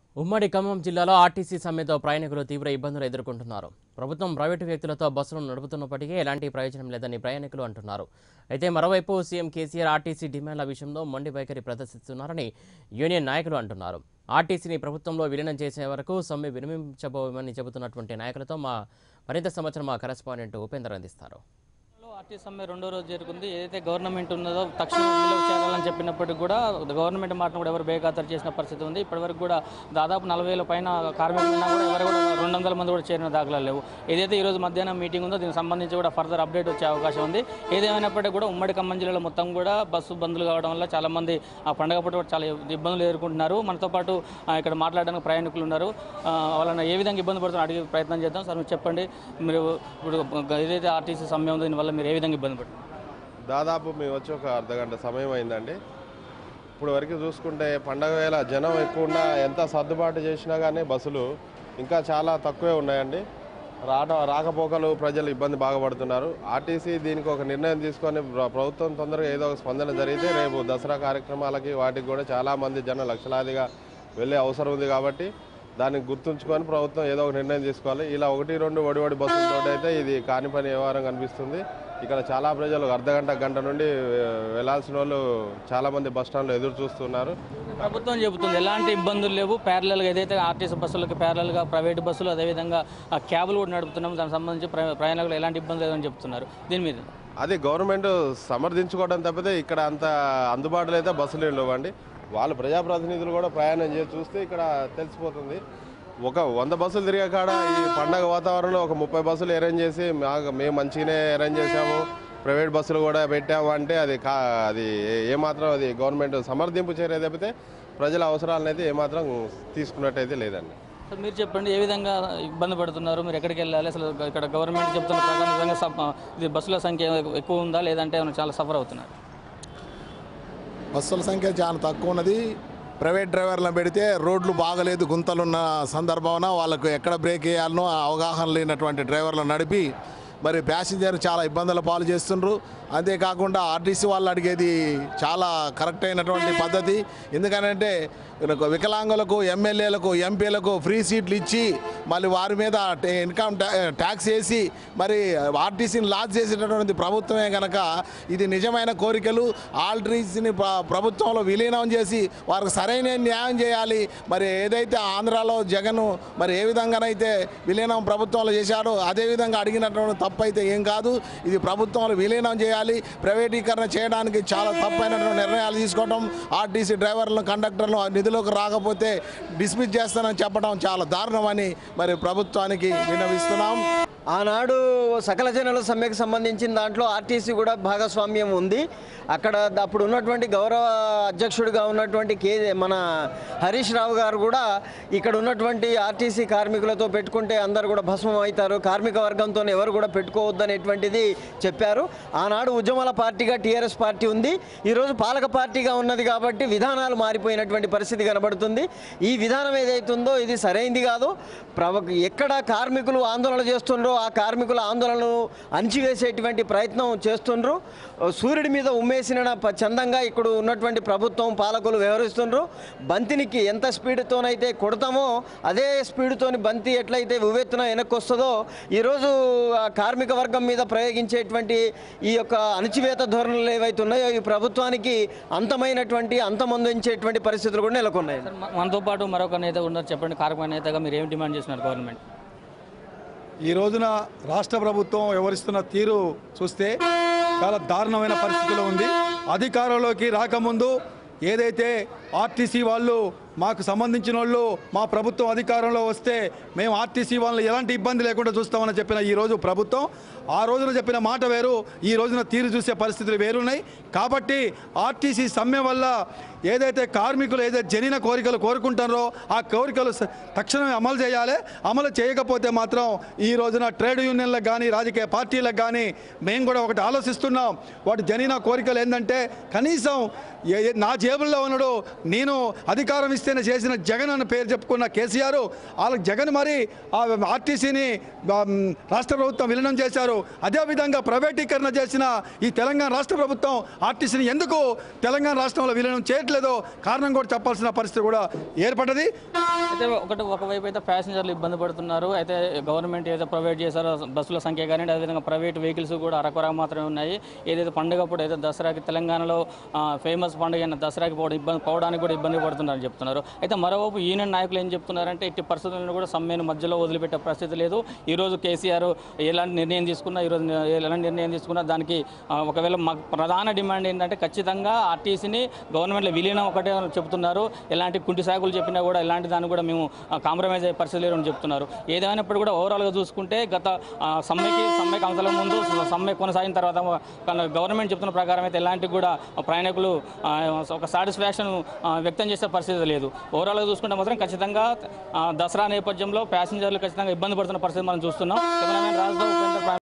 ఉమ్మడి ఖమ్మం జిల్లాలో ఆర్టీసీ సమ్మెతో ప్రయాణికులు తీవ్ర ఇబ్బందులు ఎదుర్కొంటున్నారు ప్రభుత్వం ప్రైవేటు వ్యక్తులతో బస్సులను నడుపుతున్నప్పటికీ ఎలాంటి ప్రయోజనం లేదని ప్రయాణికులు అంటున్నారు అయితే మరోవైపు సీఎం కేసీఆర్ ఆర్టీసీ డిమాండ్ల విషయంలో మొండి వైఖరి ప్రదర్శిస్తున్నారని యూనియన్ నాయకులు అంటున్నారు ఆర్టీసీని ప్రభుత్వంలో విలీనం చేసే వరకు సమ్మె విరమించబోమని చెబుతున్నటువంటి నాయకులతో మా మరింత సమాచారం మా కరెస్పాండెంట్ ఉపేందర్ అందిస్తారు ఆర్టీసీ సమ్మె రెండో రోజు జరుగుతుంది ఏదైతే గవర్నమెంట్ ఉన్నదో తక్షణం విలువ చేయాలని చెప్పినప్పటికీ కూడా గవర్నమెంట్ మాటను కూడా ఎవరు బేఖాతరు చేసిన పరిస్థితి ఉంది ఇప్పటివరకు కూడా దాదాపు నలభై వేల పైన కార్మికులు ఉన్నా కూడా ఎవరు కూడా రెండు వందల మంది కూడా చేరిన దాఖలాలు లేవు ఏదైతే ఈరోజు మధ్యాహ్నం మీటింగ్ ఉందో దీనికి సంబంధించి కూడా ఫర్దర్ అప్డేట్ వచ్చే అవకాశం ఉంది ఏదేమైనప్పటికీ కూడా ఉమ్మడి ఖమ్మం జిల్లాలో మొత్తం కూడా బస్సు బంద్లు కావడం వల్ల చాలా మంది ఆ పండగ పూట చాలా ఇబ్బందులు ఎదుర్కొంటున్నారు మనతో పాటు ఆ, ఇక్కడ మాట్లాడడానికి ప్రయాణికులు ఉన్నారు ఆ, వాళ్ళని ఏ విధంగా ఇబ్బంది పడుతున్నారు అడిగే ప్రయత్నం చేద్దాం సార్ మీరు చెప్పండి మీరు ఇప్పుడు ఏదైతే ఆర్టీసీ సమ్మె ఉందో దీనివల్ల మీరు ఏ విధంగా ఇబ్బంది పడుతున్నారు దాదాపు మేము వచ్చి ఒక అర్ధగంట సమయం అయిందండి ఇప్పుడు వరకు చూసుకుంటే పండగ వేళ జనం ఎక్కువ ఉన్నా ఎంత సర్దుబాటు చేసినా కానీ బస్సులు ఇంకా చాలా తక్కువే ఉన్నాయండి రాట రాకపోకలు ప్రజలు ఇబ్బంది బాగా పడుతున్నారు ఆర్టీసీ దీనికి ఒక నిర్ణయం తీసుకొని ప్ర- ప్రభుత్వం తొందరగా ఏదో ఒక స్పందన జరిగితే రేపు దసరా కార్యక్రమాలకి వాటికి కూడా చాలామంది జనం లక్షలాదిగా వెళ్ళే అవసరం ఉంది కాబట్టి దాన్ని గుర్తుంచుకొని ప్రభుత్వం ఏదో ఒక నిర్ణయం తీసుకోవాలి ఇలా ఒకటి రెండు ఒడి ఒడి బస్సులతో అయితే ఇది కాని పని వ్యవహారం కనిపిస్తుంది ఇక్కడ చాలా ప్రజలు అర్ధగంట గంట నుండి ఆ, వెళ్ళాల్సిన వాళ్ళు చాలామంది బస్ స్టాండ్లో ఎదురు చూస్తున్నారు ప్రభుత్వం చెబుతుంది ఎలాంటి ఇబ్బందులు లేవు ప్యారలల్గా ఏదైతే ఆర్టీసీ బస్సులకు ప్యారలల్గా ప్రైవేట్ బస్సులు అదేవిధంగా ఆ క్యాబులు కూడా నడుపుతున్నాం దానికి సంబంధించి ప్ర- ప్రయాణికులు ఎలాంటి ఇబ్బంది లేదని చెప్తున్నారు దీని మీద అది గవర్నమెంట్ సమర్థించుకోవడం తప్పితే ఇక్కడ అంత అందుబాటులో అయితే బస్సులు లేవండి వాళ్ళు ప్రజాప్రతినిధులు కూడా ప్రయాణం చేసి చూస్తే ఇక్కడ తెలిసిపోతుంది ఒక వంద బస్సులు తిరిగే కాడ ఈ పండగ వాతావరణంలో ఒక ముప్పై బస్సులు అరేంజ్ చేసి మా- మేము మంచిగానే అరేంజ్ చేసాము ప్రైవేట్ బస్సులు కూడా పెట్టాము అంటే అది కా అది ఏ- ఏమాత్రం అది గవర్నమెంట్ సమర్థింపు చర్య తప్పితే ప్రజల అవసరాలను అయితే ఏమాత్రం తీసుకున్నట్టయితే లేదండి సార్ మీరు చెప్పండి ఏ విధంగా ఇబ్బంది పడుతున్నారు మీరు ఎక్కడికి వెళ్ళాలి అసలు ఇక్కడ గవర్నమెంట్ చెప్తున్న ప్రకారం నిజంగా సఫ- ఇది బస్సుల సంఖ్య ఎక్కువ ఉందా లేదంటే ఏమైనా చాలా సఫర్ అవుతున్నారు బస్సుల సంఖ్య చాలా తక్కువ ఉన్నది ప్రైవేట్ డ్రైవర్లను పెడితే రోడ్లు బాగలేదు గుంతలున్న సందర్భాన వాళ్ళకు ఎక్కడ బ్రేక్ వేయాలనో ఆ అవగాహన లేనటువంటి డ్రైవర్లు నడిపి మరి ప్యాసింజర్ చాలా ఇబ్బందుల పాలు చేస్తుండ్రు అంతేకాకుండా ఆర్టీసీ వాళ్ళు అడిగేది చాలా కరెక్ట్ అయినటువంటి పద్ధతి ఎందుకనంటే వీళ్ళకు వికలాంగులకు ఎమ్మెల్యేలకు ఎంపీలకు ఫ్రీ సీట్లు ఇచ్చి మళ్ళీ వారి మీద టే- ఇన్కమ్ ట్యా- ట్యాక్స్ వేసి మరి ఆర్టీసీని లాస్ చేసేటటువంటి ప్రభుత్వమే కనుక ఇది నిజమైన కోరికలు ఆర్టీసీని ప్ర- ప్రభుత్వంలో విలీనం చేసి వారికి సరైన న్యాయం చేయాలి మరి ఏదైతే ఆంధ్రాలో జగన్ మరి ఏ విధంగానైతే విలీనం ప్రభుత్వంలో చేశాడో అదే విధంగా అడిగినటువంటి తప్పు అయితే ఏం కాదు ఇది ప్రభుత్వంలో విలీనం చేయాలి ప్రైవేటీకరణ చేయడానికి చాలా తప్పైనటువంటి నిర్ణయాలు తీసుకోవడం ఆర్టీసీ డ్రైవర్లను కండక్టర్లను నిధులకు రాకపోతే డిస్మిస్ చేస్తానని చెప్పడం చాలా దారుణమని మరి ప్రభుత్వానికి విన్నవిస్తున్నాం ఆనాడు సకల జనుల సమ్మెకు సంబంధించిన దాంట్లో ఆర్టీసీ కూడా భాగస్వామ్యం ఉంది అక్కడ అప్పుడు ఉన్నటువంటి గౌరవ అధ్యక్షుడిగా ఉన్నటువంటి కే మన హరీష్ రావు గారు కూడా ఇక్కడ ఉన్నటువంటి ఆర్టీసీ కార్మికులతో పెట్టుకుంటే అందరు కూడా భస్మం అవుతారు కార్మిక వర్గంతో ఎవరు కూడా పెట్టుకోవద్దనేటువంటిది చెప్పారు ఆనాడు ఉద్యమాల పార్టీగా టీఆర్ఎస్ పార్టీ ఉంది ఈరోజు పాలక పార్టీగా ఉన్నది కాబట్టి విధానాలు మారిపోయినటువంటి పరిస్థితి కనబడుతుంది ఈ విధానం ఏదైతుందో ఇది సరైంది కాదు ప్రవ ఎక్కడ కార్మికులు ఆందోళన చేస్తుండ్రో ఆ కార్మికుల ఆందోళనను అణిచివేసేటువంటి ప్రయత్నం చేస్తుండ్రు సూర్యుడి మీద ఉమ్మేసిన ప- చందంగా ఇక్కడ ఉన్నటువంటి ప్రభుత్వం పాలకులు వ్యవహరిస్తుండ్రు బంతినికి ఎంత స్పీడ్తోనైతే కొడతామో అదే స్పీడ్తోని బంతి ఎట్లయితే ఉవ్వెత్తున వెనక్కి వస్తుందో ఈరోజు ఆ కార్మిక వర్గం మీద ప్రయోగించేటువంటి ఈ యొక్క అణచివేత ధోరణులు ఏవైతే ఉన్నాయో ఈ ప్రభుత్వానికి అంతమైనటువంటి అంతమొందించేటువంటి పరిస్థితులు కూడా నెలకొన్నాయి సార్ మ- మనతో పాటు మరొక నేత ఉన్నారు చెప్పండి కార్మిక నేతగా మీరు ఏం డిమాండ్ చేస్తున్నారు గవర్నమెంట్ ఈ రోజున రాష్ట్ర ప్రభుత్వం వ్యవహరిస్తున్న తీరు చూస్తే చాలా దారుణమైన పరిస్థితిలో ఉంది అధికారంలోకి రాకముందు ఏదైతే ఆర్టీసీ వాళ్ళు మాకు సంబంధించిన వాళ్ళు మా ప్రభుత్వం అధికారంలో వస్తే మేము ఆర్టీసీ వాళ్ళని ఎలాంటి ఇబ్బంది లేకుండా చూస్తామని చెప్పిన ఈ రోజు ప్రభుత్వం ఆ రోజున చెప్పిన మాట వేరు ఈ రోజున తీరు చూసే పరిస్థితులు వేరున్నాయి కాబట్టి ఆర్టీసీ సమ్మె వల్ల ఏదైతే కార్మికులు ఏదైతే జనిన కోరికలు కోరుకుంటారో ఆ కోరికలు స- తక్షణమే అమలు చేయాలి అమలు చేయకపోతే మాత్రం ఈ రోజున ట్రేడ్ యూనియన్లకు కానీ రాజకీయ పార్టీలకు కానీ మేము కూడా ఒకటి ఆలోచిస్తున్నాం వాటి జనిన కోరికలు ఏంటంటే కనీసం ఏ- ఏ- నా జేబుల్లో ఉన్నాడు నేను అధికారం ఇస్తేనే చేసిన జగన్ అన్న పేరు చెప్పుకున్న కేసీఆర్ వాళ్ళకి జగన్ మరి ఆ ఆర్టీసీని రాష్ట్ర ప్రభుత్వం విలీనం చేశారు అదేవిధంగా ప్రైవేటీకరణ చేసిన ఈ తెలంగాణ రాష్ట్ర ప్రభుత్వం ఆర్టీసీని ఎందుకు తెలంగాణ రాష్ట్రంలో విలీనం చేయట్లేదో కారణం కూడా చెప్పాల్సిన పరిస్థితి కూడా ఏర్పడ్డది అయితే ఒకటి ఒకవైపు అయితే ప్యాసింజర్లు ఇబ్బంది పడుతున్నారు అయితే గవర్నమెంట్ ఏదో ప్రొవైడ్ చేశారో బస్సుల సంఖ్య కానీ అదేవిధంగా ప్రైవేట్ వెహికల్స్ కూడా అరకొర మాత్రమే ఉన్నాయి ఏదైతే పండుగ అప్పుడు అయితే దసరాకి తెలంగాణలో ఫేమస్ పండుగ అయిన దసరాకి పోవడం ఇబ్బంది పోవడానికి కూడా ఇబ్బంది పడుతున్నారని చెప్తున్నారు అయితే మరోవైపు యూనియన్ నాయకులు ఏం చెప్తున్నారంటే ఇట్టి పరిస్థితులను కూడా సమ్మెను మధ్యలో వదిలిపెట్టే పరిస్థితి లేదు ఈరోజు కేసీఆర్ ఎలాంటి నిర్ణయం తీసుకున్నా ఈరోజు ఎలాంటి నిర్ణయం తీసుకున్నా దానికి ఆ, ఒకవేళ మాకు ప్రధాన డిమాండ్ ఏంటంటే ఖచ్చితంగా ఆర్టీసీని గవర్నమెంట్లో విలీనం ఒకటే చెప్తున్నారు ఎలాంటి కుంటి సాగులు చెప్పినా కూడా ఎలాంటి దాన్ని కూడా మేము కాంప్రమైజ్ అయ్యే పరిస్థితి లేరు అని చెప్తున్నారు ఏదైనప్పుడు కూడా ఓవరాల్గా చూసుకుంటే గత ఆ, సమ్మెకి సమ్మెకి అవసరం ముందు సమ్మె కొనసాగిన తర్వాత కానీ గవర్నమెంట్ చెప్తున్న ప్రకారం అయితే ఎలాంటి కూడా ప్రయాణికులు ఆ, ఒక సాటిస్ఫాక్షన్ వ్యక్తం చేసే పరిస్థితి లేదు ఓవరాల్గా చూసుకుంటే మాత్రం ఖచ్చితంగా ఆ, దసరా నేపథ్యంలో ప్యాసింజర్లు ఖచ్చితంగా ఇబ్బంది పడుతున్న పరిస్థితి మనం చూస్తున్నాం కెమెరామెన్ రాజధాని ఉపేంద్ర